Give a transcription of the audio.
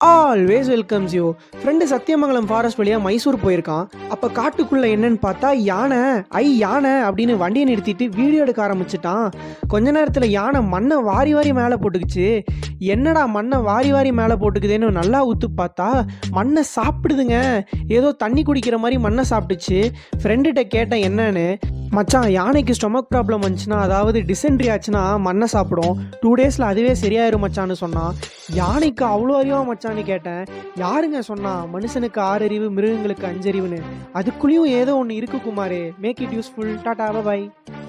always welcomes you friend Sathyamangalam forest வழியாக மைசூர் போயிருக்கான் அப்போ காட்டுக்குள்ளே என்னன்னு பார்த்தா யானை ஐ யானை அப்படின்னு வண்டியை நிறுத்திட்டு வீடியோ எடுக்க ஆரம்பிச்சிட்டான் கொஞ்ச நேரத்தில் யானை மண்ணை வாரி வாரி மேலே போட்டுக்குச்சு என்னடா மண்ணை வாரி வாரி மேலே போட்டுக்குதேன்னு நல்லா ஊத்து பார்த்தா மண்ணை சாப்பிடுதுங்க ஏதோ தண்ணி குடிக்கிற மாதிரி மண்ணை சாப்பிட்டுச்சு ஃப்ரெண்டுகிட்ட கேட்டேன் என்னன்னு மச்சான் யானைக்கு ஸ்டொமக் ப்ராப்ளம் வந்துச்சுன்னா அதாவது டிசென்ட்ரி ஆச்சுன்னா மண்ணை சாப்பிடும் டூ டேஸில் அதுவே சரியாயிரும் மச்சான்னு சொன்னான் யானைக்கு அவ்வளோ அறிவா மச்சான்னு கேட்டேன் யாருங்க சொன்னா மனுஷனுக்கு ஆறு அறிவு மிருகங்களுக்கு அஞ்சறிவுன்னு அதுக்குள்ளேயும் ஏதோ ஒன்று இருக்கு குமாரே make it useful tata bye